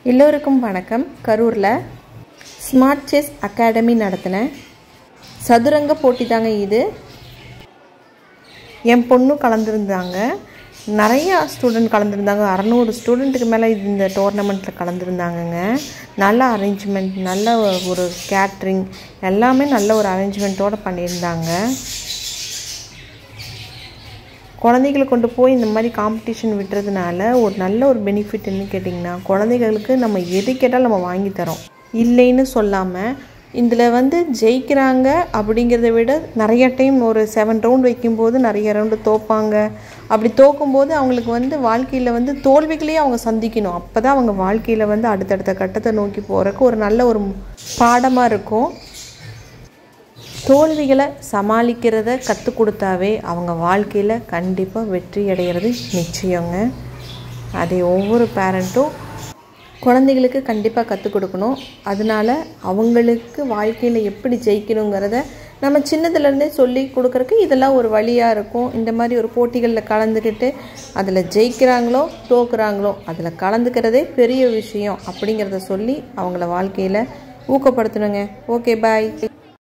எல்லோருக்கும் வணக்கம் கரூரில் ஸ்மார்ட் செஸ் அகாடமி நடத்தின சதுரங்க போட்டி தாங்க இது என் பொண்ணும் கலந்துருந்தாங்க நிறையா ஸ்டூடெண்ட் கலந்துருந்தாங்க அறநூறு ஸ்டூடெண்ட்டுக்கு மேலே இந்த டோர்னமெண்ட்டில் கலந்துருந்தாங்கங்க நல்ல அரேஞ்ச்மெண்ட் நல்ல ஒரு கேட்ரிங் எல்லாமே நல்ல ஒரு அரேஞ்ச்மெண்ட்டோடு பண்ணியிருந்தாங்க குழந்தைகளை கொண்டு போய் இந்த மாதிரி காம்படிஷன் விடுறதுனால ஒரு நல்ல ஒரு பெனிஃபிட் என்ன கேட்டிங்கன்னா குழந்தைகளுக்கு நம்ம எது கேட்டாலும் நம்ம வாங்கி தரோம் இல்லைன்னு சொல்லாமல் இதில் வந்து ஜெயிக்கிறாங்க அப்படிங்கிறத விட நிறைய டைம் ஒரு செவன் ரவுண்ட் வைக்கும்போது நிறைய ரவுண்டு தோப்பாங்க அப்படி தோக்கும்போது அவங்களுக்கு வந்து வாழ்க்கையில் வந்து தோல்விகளையும் அவங்க சந்திக்கணும் அப்போ தான் அவங்க வாழ்க்கையில் வந்து அடுத்தடுத்த கட்டத்தை நோக்கி போகிறதுக்கு ஒரு நல்ல ஒரு பாடமாக இருக்கும் தோல்விகளை சமாளிக்கிறத கற்றுக் கொடுத்தாவே அவங்க வாழ்க்கையில் கண்டிப்பாக வெற்றி அடைகிறது நிச்சயங்க அதை ஒவ்வொரு பேரண்ட்டும் குழந்தைகளுக்கு கண்டிப்பாக கற்றுக் கொடுக்கணும் அதனால் அவங்களுக்கு வாழ்க்கையில் எப்படி ஜெயிக்கணுங்கிறத நம்ம சின்னதுலேருந்தே சொல்லி கொடுக்குறக்கு இதெல்லாம் ஒரு வழியாக இருக்கும் இந்த மாதிரி ஒரு போட்டிகளில் கலந்துக்கிட்டு அதில் ஜெயிக்கிறாங்களோ தோக்குறாங்களோ அதில் கலந்துக்கிறதே பெரிய விஷயம் அப்படிங்கிறத சொல்லி அவங்கள வாழ்க்கையில் ஊக்கப்படுத்தணுங்க ஓகே பாய்